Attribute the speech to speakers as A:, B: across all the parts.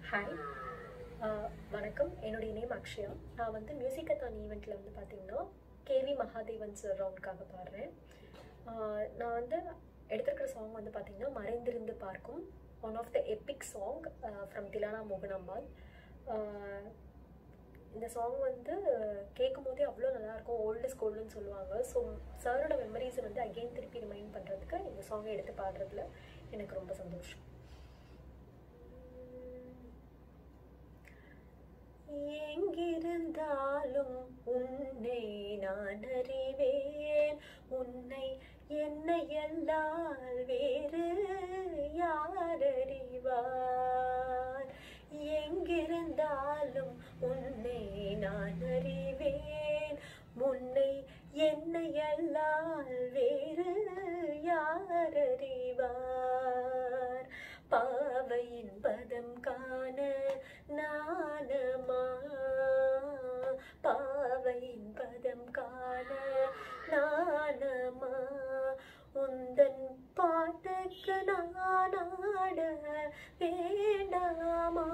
A: Hi வணக்கம் என்னுடைய name Akshaya நான் வந்து மியூசிக்கத்தான் ஈவெண்ட்டில் வந்து பார்த்தீங்கன்னா கேவி மகாதேவன் சார் ரவுண்ட்காக பாடுறேன் ஆஹ் நான் வந்து எடுத்திருக்கிற சாங் வந்து பார்த்தீங்கன்னா மறைந்திருந்து பார்க்கும் one of the epic song from Thillana Mohanambal ah இந்த சாங் வந்து கேட்கும் போதே அவ்வளோ நல்லாயிருக்கும் ஓல்டு ஸ்கூல்னு சொல்லுவாங்க ஸோ சாரோட மெமரிஸை வந்து அகெயின் திருப்பி ரிமைண்ட் பண்ணுறதுக்கு இந்த சாங்கை எடுத்து பாடுறதுல எனக்கு ரொம்ப சந்தோஷம் எங்கிருந்தாலும் உன்னை நான் அறிவேன் உன்னை என்னை எல்லால் வேறு யார் அறிவார் எங்கிருந்தாலும் உன்னை நான் அறிவேன் உன்னை என்னை எல்லால் வேறு யார் அறிவார் பாவையின் பதம் காண நாணமா பாவையின் பதம் காண நாணமா உந்தன் பாட்டுக்கு நான் ஆட வேண்டாமா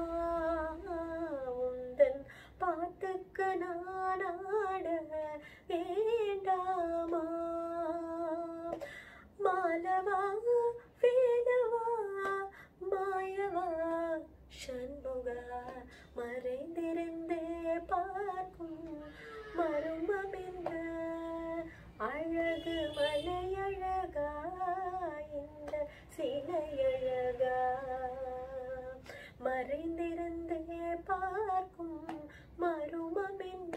A: உந்தன் பாட்டுக்கு நான் ஆட வேண்டாமா மாலவா வேலவா மாயவா சண்முகா மறைந்திருந்தே பார்க்கும் மருமமென்ற அழகு மலையழகா இந்த சிலையழகா மறைந்திருந்தே பார்க்கும் மருமமென்ற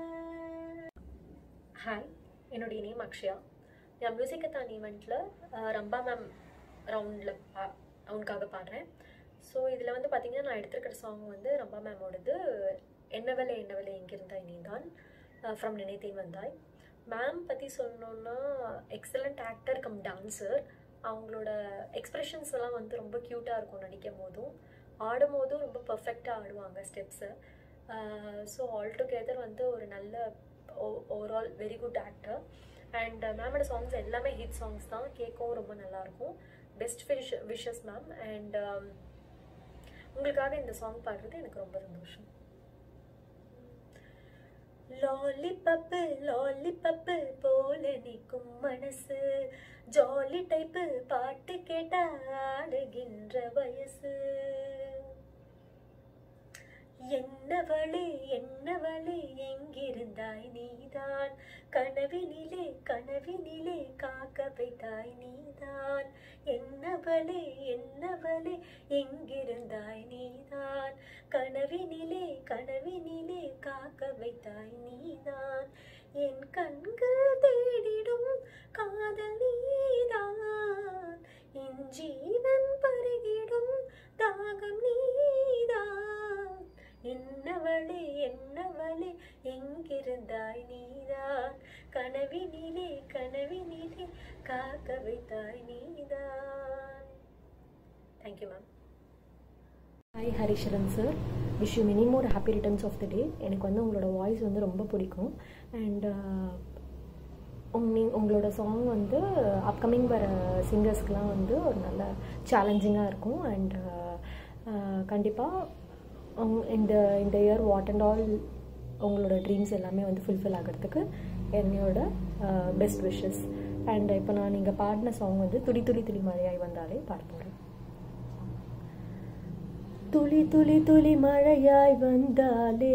A: ஹாய் என்னுடைய நேம் அக்ஷயா நான் மியூசிக்கத்தான் ஈவெண்ட்டில் ரம்பா மேம் ரவுண்டில் பா ரவுண்டுக்காக பாடுறேன் ஸோ இதில் வந்து பார்த்தீங்கன்னா நான் எடுத்திருக்கிற சாங் வந்து ரம்பா மேமோடது என்னவலை என்னவலை எங்கிருந்தாய் நீதான் ஃப்ரம் நினைத்தேன் வந்தாய் மேம் பற்றி சொல்லணுன்னா எக்ஸலண்ட் ஆக்டர் கம் டான்ஸர் அவங்களோட எக்ஸ்ப்ரெஷன்ஸ் எல்லாம் வந்து ரொம்ப க்யூட்டாக இருக்கும் நடிக்கும் போதும் ஆடும் போதும் ரொம்ப பர்ஃபெக்டாக ஆடுவாங்க ஸ்டெப்ஸை ஸோ ஆல் டுகெதர் வந்து ஒரு நல்ல overall very good actor and மேமோட சாங்ஸ் எல்லாமே ஹிட் சாங்ஸ் தான் கேட்கவும் ரொம்ப நல்லாயிருக்கும் best wish wishes ma'am and உங்களுக்காக இந்த சாங் பாடுறது எனக்கு ரொம்ப சந்தோஷம் லாலிபப்பு லாலிபப்பு போல நிற்கும் மனசு ஜாலி டைப்பு பாட்டு கேட்டா ஆடுகின்ற வயசு என்னவளே என்னவளே எங்கிருந்தாய் நீதான் கனவினிலே கனவினிலே காக்க வைத்தாய் நீதான் என்னவளே என்னவளே எங்கிருந்தாய் நீதான் கனவினிலே கனவினிலே காக்க வைத்தாய் நீதான் என் கண்கள் தேடிடும் காதல் நீதான் என் ஜீவன் பருகிடும் தாகம் நீதான் என்னவளே என்னவளே எங்கிருந்தாய் நீதான் கனவினிலே கனவினிலே காக்க வைத்தாய் நீதான் thank you ma'am hi Haricharan sir wish you many more happy returns of the day எனக்கு வந்து உங்களோட வாய்ஸ் வந்து ரொம்ப பிடிக்கும் அண்ட் உங்க உங்களோட சாங் வந்து அப்கமிங் வர சிங்கர்ஸ்க்கெலாம் வந்து ஒரு நல்ல சேலஞ்சிங்காக இருக்கும் அண்ட் கண்டிப்பாக இந்த இந்த இயர் வாட் அண்ட் ஆல் உங்களோட ட்ரீம்ஸ் எல்லாமே வந்து ஃபுல்ஃபில் ஆகிறதுக்கு என்னையோட பெஸ்ட் விஷஸ் அண்ட் இப்போ நான் நீங்கள் பாடின சாங் வந்து துளி துளி துளி மழையாய் வந்தாலே பாட போகிறேன் துளி துளி துளி மழையாய் வந்தாலே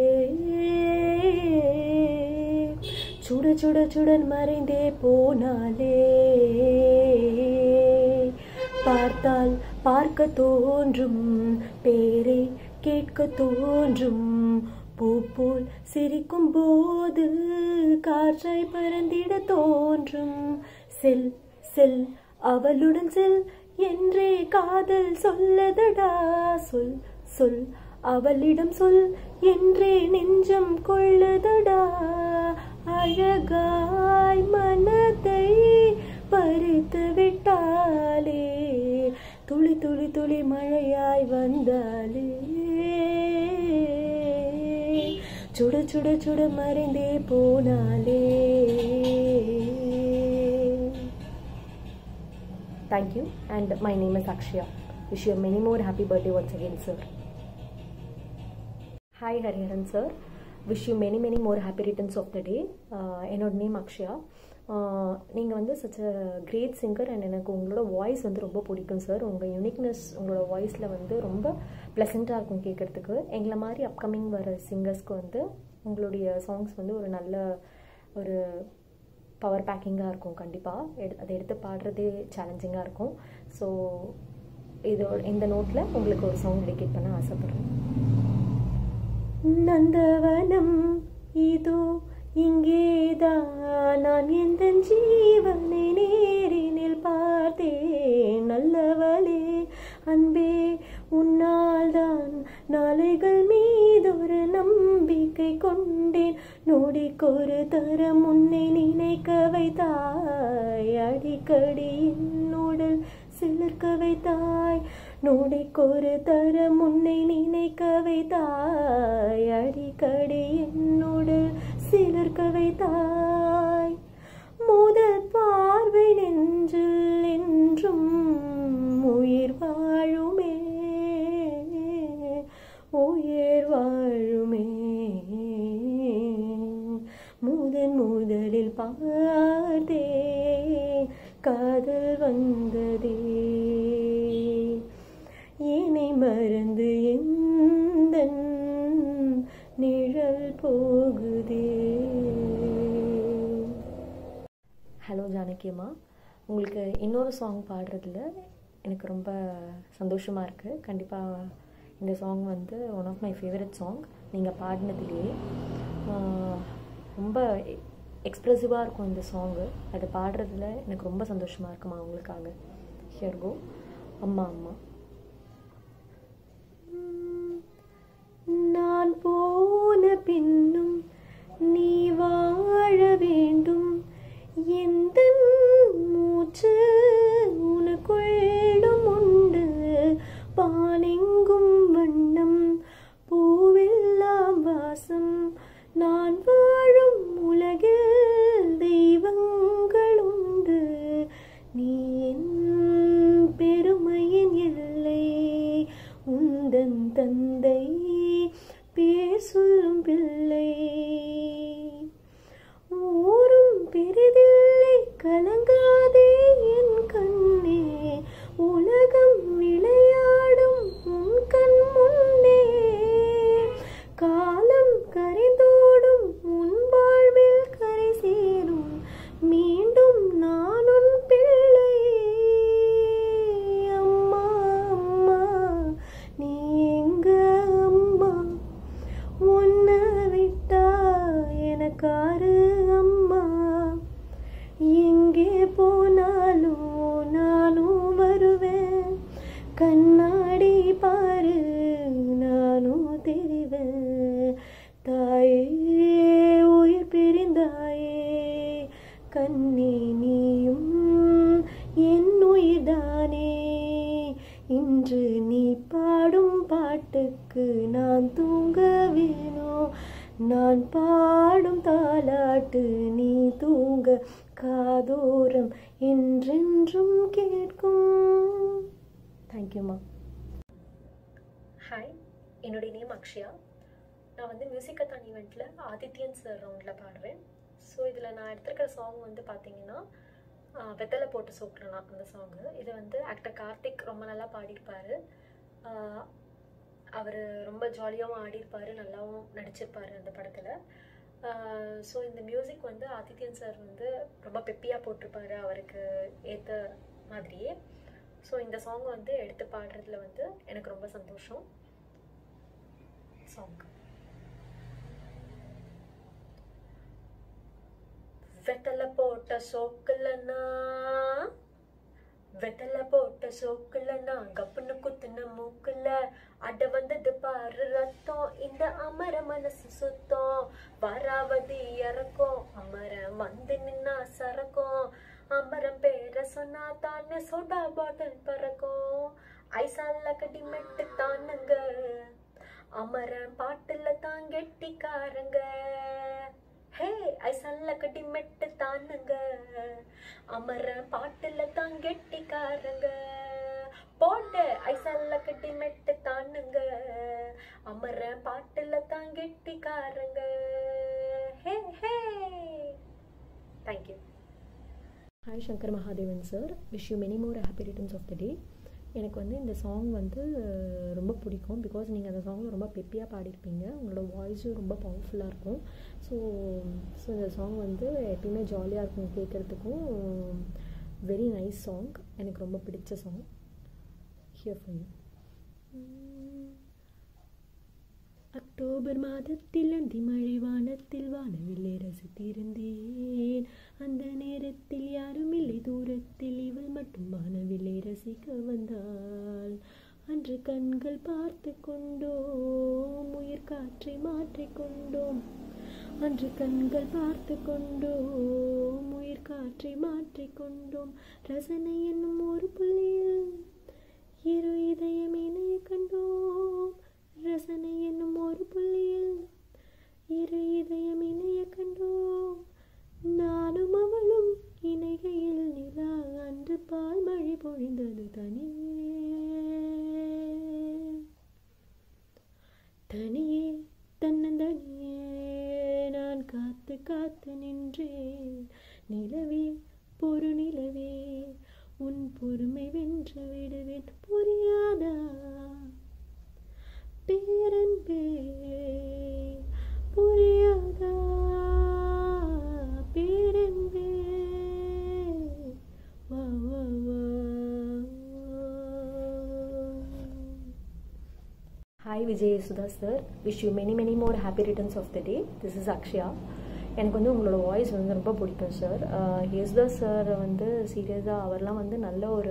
A: சுட சுட சுடன் மறைந்தே போனாலே பார்த்தால் பார்க்க தோன்றும் பேரை கேட்க தோன்றும் பூ போல் சிரிக்கும் போது காற்றாய் பறந்திட தோன்றும் செல் செல் அவளுடன் செல் என்றே காதல் சொல்லதடா சொல் சொல் அவளிடம் சொல் என்றே நெஞ்சம் கொள்ளதடா அழகாய் மனதை பறித்து விட்டாலே துளி துளி துளி மழையாய் வந்தாலே சுட சுட சுட மறைந்தே போனாலே Thank you, and my name is Akshaya. Wish you many more happy birthday once again, sir. Hi Hariharan sir wish you many many more happy returns of the day என்னோட நேம் அக்ஷயா நீங்கள் வந்து such a great singer and எனக்கு உங்களோட voice வந்து ரொம்ப பிடிக்கும் sir உங்கள் uniqueness உங்களோட வாய்ஸில் வந்து ரொம்ப ப்ளசண்ட்டாக இருக்கும் கேட்குறதுக்கு எங்களை மாதிரி அப்கமிங் வர சிங்கர்ஸ்க்கு வந்து உங்களுடைய சாங்ஸ் வந்து ஒரு நல்ல ஒரு பவர் பேக்கிங்காக இருக்கும் கண்டிப்பாக எடு அதை எடுத்து பாடுறதே சேலஞ்சிங்காக இருக்கும் ஸோ இதோட இந்த நோட்டில் உங்களுக்கு ஒரு சாங் டெடிகேட் பண்ண ஆசைப்பட்றேன் நந்தவனம் இதோ இங்கேதான் நான் எந்த ஜீவனை நேரினில் பார்த்தேன் நல்லவளே அன்பே உன்னால் தான் நாளைகள் மீதொரு நம்பிக்கை கொண்டேன் நொடிக்கொரு தரம் உன்னை நினைக்க வைத்தாய் அடிக்கடி என்னுடல் சிலிர்க்க வைத்தாய் நொடிக்கொரு தரம் உன்னை நினைக்க வைத்தாய் அடிக்கடி என்னுடல் சிலிர்க்க வைத்தாய் முதல் பார்வை நெஞ்சில் என்றும் உயிர் வாழுமே உயிர் வாழுமே முதன் முதலில் பார்த்தே காதல் வந்ததே என்னை மறந்து எந்த நிழல் போகுதே ஹலோ ஜானகியம்மா உங்களுக்கு இன்னொரு சாங் பாடுறதுல எனக்கு ரொம்ப சந்தோஷமாக இருக்குது கண்டிப்பாக இந்த சாங் வந்து one of my favourite song நீங்கள் பாடினதுலேயே ரொம்ப எக்ஸ்ப்ரெசிவாக இருக்கும் இந்த சாங்கு அதை பாடுறதுல எனக்கு ரொம்ப சந்தோஷமாக இருக்குமா அவங்களுக்காக ஹியர் கோ அம்மா அம்மா நான் போன பின்னும் நீ வாழ வேண்டும் எந்த மூச்சு உனக்குள்ளும் உண்டு பானெங்கும் வண்ணம் பூவெல்லாம் வாசம் நான் வாழும் உலகில் தெய்வங்கள் உண்டு நீ என் பெருமையின் எல்லை உந்தன் தந்தை பேர் சொல்லும் பிள்ளை ஊரும் பெரிதில்லை கலங்காதே என் கண்ணே உலகம் விளையாடும் உன் கண் முன்னே காலம் கரைந்தோடும் உன் வாழ்வில் கரை சேரும் மீண்டும் நான் உன் பிள்ளை அம்மா அம்மா நீ எங்க அம்மா உன்னை விட்டா எனக்காரு அம்மா எங்கே போனாலும் நானும் வருவேன் கண்ணாடி பாரு நானும் தெரிவேன் தாயே உயிர் பிரிந்தாயே கண்ணே நீயும் என் உயிர்தானே இன்று நீ பாடும் பாட்டுக்கு நான் தூங்க வேணும் நான் பாடும் தாலாட்டு நீ தூங்க காதோரம் என்றென்றும் கேட்கும் தேங்க்யூம்மா ஹாய் என்னுடைய நேம் அக்ஷயா நான் வந்து மியூசிக்கத்தான் ஈவெண்ட்டில் ஆதித்யன் சார் ரவுண்டில் பாடுறேன் ஸோ இதில் நான் எடுத்திருக்கிற சாங் வந்து பார்த்தீங்கன்னா வெத்தலை போட்டு சோக்கலனா அந்த சாங்கு இது வந்து ஆக்டர் கார்த்திக் ரொம்ப நல்லா பாடியிருப்பார் அவர் ரொம்ப ஜாலியாகவும் ஆடியிருப்பார் நல்லாவும் நடிச்சிருப்பார் அந்த படத்தில் ஸோ இந்த மியூசிக் வந்து ஆதித்யன் சார் வந்து ரொம்ப பெப்பியாக போட்டிருப்பாரு அவருக்கு ஏற்ற மாதிரியே ஸோ இந்த சாங் வந்து எடுத்து பாடுறதுல வந்து எனக்கு ரொம்ப சந்தோஷம் சாங் வெத்தலை போட்ட சோக்குலனா வெத்தலை போட்ட சோக்குலனா கப்புன்னு குத்துன மூக்குல அட வந்தது பாரு ரத்தம் இந்த அமர மனசு சுத்தம் வராவதி இறக்கும் அமரம் வந்து நின்னா சரக்கும் அமரம் பேர சொன்னா தானே சோடா பாட்டில் பறக்கும் ஐசால கடி மெட்டு தானுங்க அமரன் பாட்டுல தான் கெட்டிக்காரங்க ஹே ஐசல்ல கட்டி மெட்டு தானுங்க அமரன் பாட்டுல தான் கெட்டிக்காரங்க போட்டு ஐசல்ல கட்டி மெட்டு தானுங்க அமர்றேன் பாட்டுல தான் கெட்டிக்காரங்க hey hey thank you hi Shankar Mahadevan sir wish you many more happy returns of the day எனக்கு வந்து இந்த சாங் வந்து ரொம்ப பிடிக்கும் பிகாஸ் நீங்கள் அந்த சாங் ரொம்ப பெப்பியாக பாடியிருப்பீங்க உங்களோட வாய்ஸும் ரொம்ப பவர்ஃபுல்லாக இருக்கும் ஸோ ஸோ இந்த சாங் வந்து எப்பயுமே ஜாலியாக இருக்கும் கேட்குறதுக்கும் வெரி நைஸ் சாங் எனக்கு ரொம்ப பிடிச்ச song here for you October மாதத்தில் அந்தி மழை வானத்தில் வானவில்லை ரசித்திருந்தேன் அந்த நேரத்தில் யாரும் இல்லை தூரத்தில் இவள் மட்டும் வானவில்லை ரசிக்க வந்தாள் அன்று கண்கள் பார்த்து கொண்டோம் உயிர் காற்றை மாற்றிக் கொண்டோம் அன்று கண்கள் பார்த்து கொண்டோம் உயிர் காற்றை மாற்றிக் கொண்டோம் ரசனை என்னும் ஒரு புள்ளியில் இரு இதயம் இணைய கண்டோம் ரசனை என்னும் ஒரு புள்ளியில் இரு இதயம் இணைய கண்டோம் நானும் அவளும் இணைகையில் நிலா அன்று பால் மழை பொழிந்தது தனியே தனியே தன்னந்தனியே நான் காத்து காத்து நின்றேன் நிலவே பொறு நிலவே உன் பொறுமை வென்று விடுவேன் புரியாதா பேரன்பே புரியாதா பேரன்பே வா வா வா hi Vijay Sudha sir wish you many many more happy returns of the day this is Akshaya எனக்கு வந்து உங்களோட வாய்ஸ் வந்து ரொம்ப பிடிக்கும் சார் யேசுதாஸ் சார் வந்து சீரியஸாக அவர்லாம் வந்து நல்ல ஒரு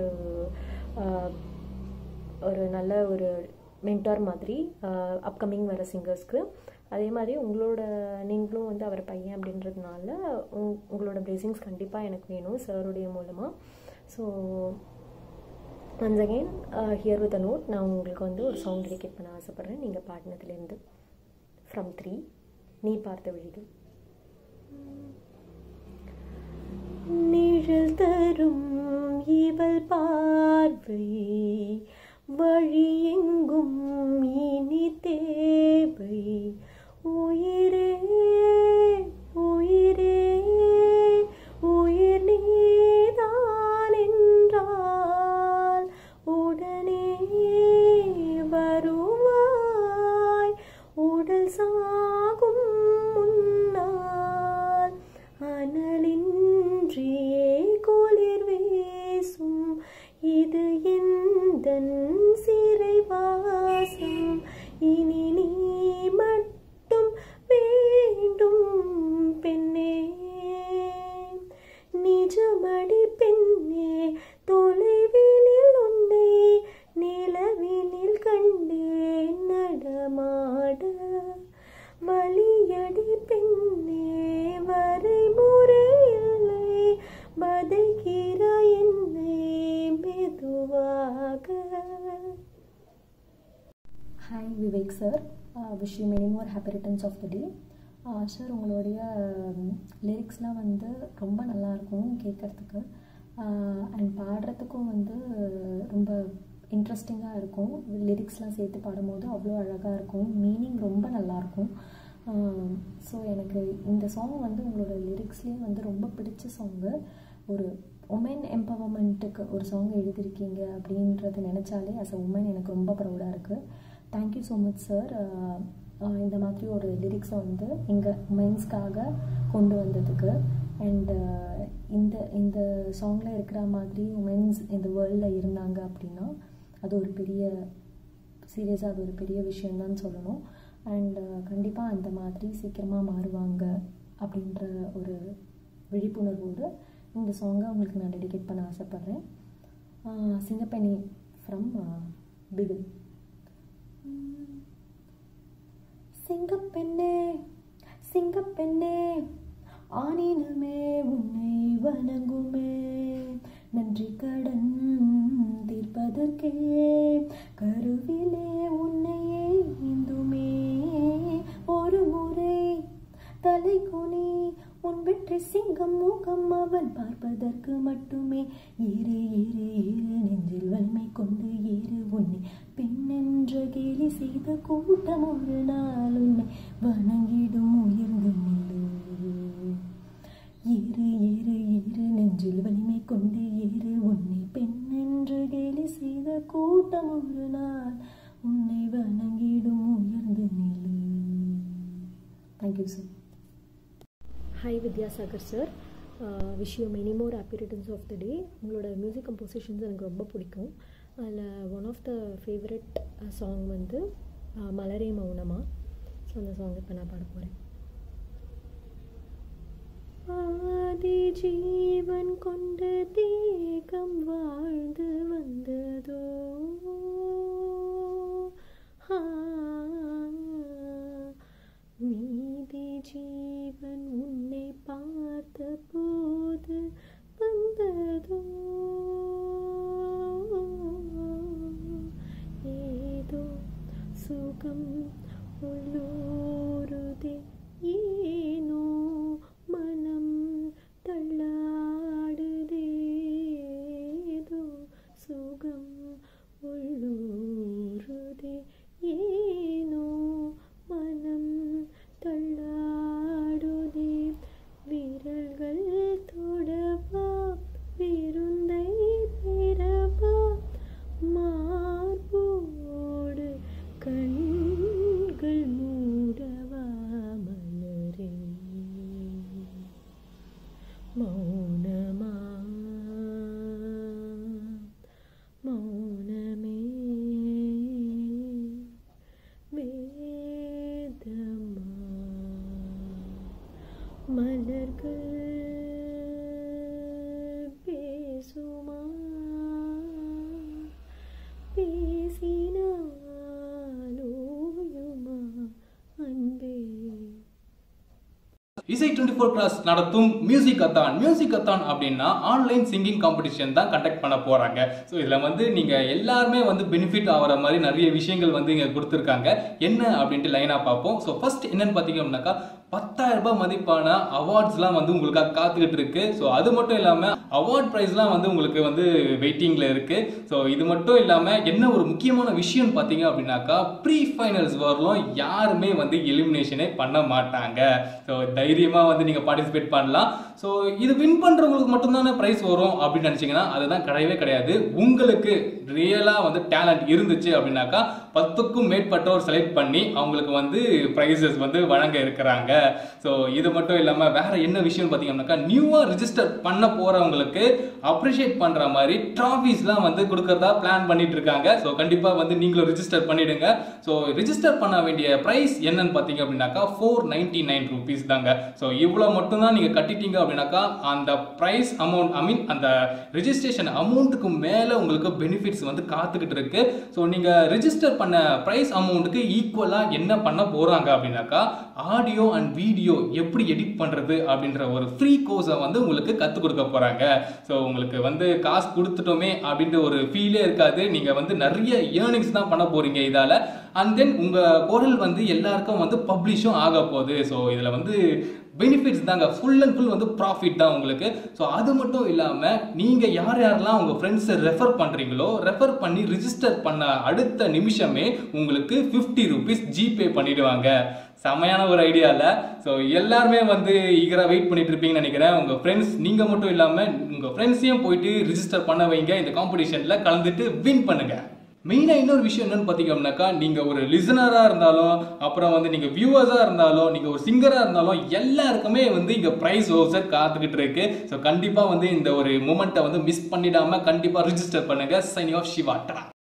A: ஒரு நல்ல ஒரு மென்டார் மாதிரி அப்கமிங் வர சிங்கர்ஸ்க்கு அதே மாதிரி உங்களோட நீங்களும் வந்து அவர் பையன் அப்படின்றதுனால உங்களோட பிளெஸிங்ஸ் கண்டிப்பாக எனக்கு வேணும் சாருடைய மூலமாக so once again here with a note நான் உங்களுக்கு வந்து ஒரு சாங் டெடிகேட் பண்ண ஆசைப்பட்றேன் நீங்கள் பாடினதுலேருந்து ஃப்ரம் த்ரீ நீ பார்த்த விழிகள் நிழல் தரும் இவள் பார்வை வழி எங்கும் இனி தேவை உயிரே உயிரே உயிர் நீதான் என்றால் உடனே வருவாய் உடல் சாகும் முன்னால் அனலின்றியே குளிர் வீசும் இது எந்தன் சிறைவாசம் இனி நீ மட்டும் வேண்டும் பெண்ணே நிஜமடி பெண்ணே தொலைவினில் உன்னை நிலவினில் கண்டேன் நடமாட வலியடி பெண்ணே வரைமுறை இல்லை வதைக்கிறாய் என்னை மெதுவாக hi Vivek sir wish you many more happy returns of the day sir உங்களுடைய லிரிக்ஸ்லாம் வந்து ரொம்ப நல்லாயிருக்கும் கேட்குறதுக்கு அண்ட் பாடுறதுக்கும் வந்து ரொம்ப இன்ட்ரெஸ்டிங்காக இருக்கும் லிரிக்ஸ்லாம் சேர்த்து பாடும்போது அவ்வளோ அழகாக இருக்கும் மீனிங் ரொம்ப நல்லாயிருக்கும் ஸோ எனக்கு இந்த சாங் வந்து உங்களோட லிரிக்ஸ்லேயே வந்து ரொம்ப பிடிச்ச சாங்கு ஒரு உமன் எம்பவர்மெண்ட்டுக்கு ஒரு சாங் எழுதியிருக்கீங்க அப்படின்றத நினச்சாலே அஸ் அ உமன் எனக்கு ரொம்ப ப்ரௌடாக இருக்குது தேங்க்யூ ஸோ மச் சார் இந்த மாதிரி ஒரு லிரிக்ஸை வந்து எங்கள் உமன்ஸ்க்காக கொண்டு வந்ததுக்கு அண்ட் இந்த இந்த சாங்கில் இருக்கிற மாதிரி உமன்ஸ் இந்த வேர்ல்டில் இருந்தாங்க அப்படின்னா அது ஒரு பெரிய சீரியஸாக அது ஒரு பெரிய விஷயம்தான் சொல்லணும் அண்ட் கண்டிப்பாக அந்த மாதிரி சீக்கிரமாக மாறுவாங்க அப்படின்ற ஒரு விழிப்புணர்வோடு இந்த சாங்கை உங்களுக்கு நான் டெடிகேட் பண்ண ஆசைப்பட்றேன் சிங்கப்பெண்ணி ஃப்ரம் பிகில் சிங்கப்பெண்ணே சிங்கப்பெண்ணே ஆனினமே உன்னை வணங்குமே நன்றி கடன் தீர்ப்பதற்கே கருவிலே உன்னையே இந்துமே ஒரு முறை தலை குனி உன் வெற்றி சிங்கம் முகம் அவன் பார்ப்பதற்கு மட்டுமே ஏறு ஏறு ஏறு நெஞ்சில் வலிமை கொண்டு ஏறு உன்னை பெண் என்ற கிளி
B: கேலி செய்த கூட்டம் ஒரு நாள் உன்னை வணங்கிடும் உயர்ந்து நில்லு ஏறு ஏறு ஏறு நெஞ்சில் வலிமை கொண்டு ஏறு உன்னை பெண் என்று கேலி செய்த கூட்டம் ஒரு நாள் உன்னை வணங்கிடும் உயர்ந்து நில்லு thank you sir
A: hi Vidyasagar sir wish you many more happy returns of the day உங்களோட மியூசிக் கம்போசிஷன்ஸ் எனக்கு ரொம்ப பிடிக்கும் அதில் one of the favourite song வந்து uh, மலரே மௌனமா ஸோ அந்த சாங் இப்போ நான் பாட போகிறேன் ஆதி ஜீவன் கொண்ட தேகம் வாழ்ந்து வந்ததோ ஆ, மீதி ஜீவன் உன்னை பார்த்த போது வந்ததோ ஏதோ சுகம் உள்ளூருதே ஏனோ மனம் தள்ளாடுதே ஏதோ சுகம் உள்ளூருதே ஏனோ மனம் தள்ளாடுதே விரல்கள் தொடவா விருந்தை பெறவா மார்போடு கண்கள் மூடவா மலரே மௌனமா மௌனமே வேதமா மலர்கள் பேசுமா பேசினாலோயுமா அன்பே
C: இசை டுவெண்ட்டி ஃபோர் கிளாஸ் நடத்தும் மியூசிக் அத்தான் மியூசிக் அத்தான் அப்படின்னா ஆன்லைன் சிங்கிங் காம்படிஷன் தான் கண்டக்ட் பண்ண போறாங்க ஸோ இதில் வந்து நீங்க எல்லாருமே வந்து பெனிஃபிட் ஆகிற மாதிரி நிறைய விஷயங்கள் வந்து இங்கே கொடுத்துருக்காங்க என்ன அப்படின்ட்டு லைனாக பார்ப்போம் ஸோ ஃபர்ஸ்ட் என்னன்னு பார்த்தீங்க அப்படின்னாக்கா பத்தாயிரம் ரூபாய் மதிப்பான அவார்ட்ஸ்லாம் வந்து உங்களுக்காக காத்துக்கிட்டு இருக்கு ஸோ அது மட்டும் இல்லாமல் அவார்ட் ப்ரைஸ்லாம் வந்து உங்களுக்கு வந்து வெயிட்டிங்கில் இருக்கு ஸோ இது மட்டும் இல்லாமல் என்ன ஒரு முக்கியமான விஷயம் பார்த்தீங்க அப்படின்னாக்கா ப்ரீ ஃபைனல்ஸ் வரலும் யாருமே வந்து எலிமினேஷனே பண்ண மாட்டாங்க ஸோ தைரியமாக வந்து நீங்கள் பார்ட்டிசிபேட் பண்ணலாம் ஸோ இது வின் பண்ணுறவங்களுக்கு மட்டும்தானே ப்ரைஸ் வரும் அப்படின்னு நினச்சிங்கன்னா அதுதான் கிடையவே கிடையாது உங்களுக்கு ரியலாக வந்து டேலண்ட் இருந்துச்சு அப்படின்னாக்கா பத்துக்கும் மேற்பட்டோர் செலக்ட் பண்ணி அவங்களுக்கு வந்து ப்ரைஸஸ் வந்து வழங்க இருக்கிறாங்க ஸோ இது மட்டும் இல்லாமல் வேற என்ன விஷயம் பார்த்தீங்கன்னாக்கா நியூவாக ரிஜிஸ்டர் பண்ண போகிறவங்களுக்கு அப்ரிஷியேட் பண்ணுற மாதிரி ட்ராஃபீஸ்லாம் வந்து கொடுக்கறதா பிளான் பண்ணிட்டு இருக்காங்க ஸோ கண்டிப்பாக வந்து நீங்களும் ரிஜிஸ்டர் பண்ணிடுங்க ஸோ ரிஜிஸ்டர் பண்ண வேண்டிய ப்ரைஸ் என்னன்னு பார்த்தீங்க அப்படின்னாக்கா ஃபோர் நைன்டி நைன் ருபீஸ் தாங்க ஸோ இவ்வளோ மட்டும்தான் நீங்கள் கட்டிட்டீங்க அப்படின்னாக்கா அந்த ப்ரைஸ் அமௌண்ட் ஐ மீன் அந்த ரிஜிஸ்ட்ரேஷன் அமௌண்ட்டுக்கு மேலே உங்களுக்கு பெனிஃபிட்ஸ் வந்து காத்துக்கிட்டு இருக்கு ஸோ நீங்கள் ரிஜிஸ்டர் பண்ண ப்ரைஸ் அமௌண்ட்டுக்கு ஈக்குவலாக என்ன பண்ண போகிறாங்க அப்படின்னாக்கா ஆடியோ அண்ட் வீடியோ எப்படி எடிட் பண்ணுறது அப்படின்ற ஒரு ஃப்ரீ கோர்ஸை வந்து உங்களுக்கு கற்றுக் கொடுக்க போகிறாங்க ஸோ உங்களுக்கு வந்து காசு கொடுத்துட்டோமே அப்படின்ற ஒரு ஃபீலே இருக்காது நீங்கள் வந்து நிறைய ஏர்னிங்ஸ் தான் பண்ண போகிறீங்க இதால் அண்ட் தென் உங்கள் குரல் வந்து எல்லாருக்கும் வந்து பப்ளிஷும் ஆக போகுது ஸோ இதில் வந்து பெனிஃபிட்ஸ் தாங்க ஃபுல் அண்ட் ஃபுல் வந்து ப்ராஃபிட் தான் உங்களுக்கு ஸோ அது மட்டும் இல்லாமல் நீங்கள் யார் யாரெல்லாம் உங்கள் ஃப்ரெண்ட்ஸை ரெஃபர் பண்ணுறீங்களோ ரெஃபர் பண்ணி ரிஜிஸ்டர் பண்ண அடுத்த நிமிஷமே உங்களுக்கு ஃபிஃப்டி ருபீஸ் ஜிபே பண்ணிடுவாங்க செமையான ஒரு ஐடியா இல்லை ஸோ எல்லாருமே வந்து ஈகராக வெயிட் பண்ணிட்டு இருப்பீங்கன்னு நினைக்கிறேன் உங்கள் ஃப்ரெண்ட்ஸ் நீங்கள் மட்டும் இல்லாமல் உங்கள் ஃப்ரெண்ட்ஸையும் போயிட்டு ரிஜிஸ்டர் பண்ண வைங்க இந்த காம்படிஷனில் கலந்துட்டு வின் பண்ணுங்கள் மெயினாக இன்னொரு விஷயம் என்னன்னு பார்த்தீங்கன்னாக்கா நீங்கள் ஒரு லிசனராக இருந்தாலும் அப்புறம் வந்து நீங்கள் வியூவர்ஸாக இருந்தாலும் நீங்கள் ஒரு சிங்கராக இருந்தாலும் எல்லாருக்குமே வந்து இங்கே ப்ரைஸ் ஓசர் காத்துக்கிட்டு இருக்கு ஸோ கண்டிப்பாக வந்து இந்த ஒரு மூமெண்ட்டை வந்து மிஸ் பண்ணிடாமல் கண்டிப்பாக ரிஜிஸ்டர் பண்ணுங்கள் சைனி ஆஃப் சிவா டா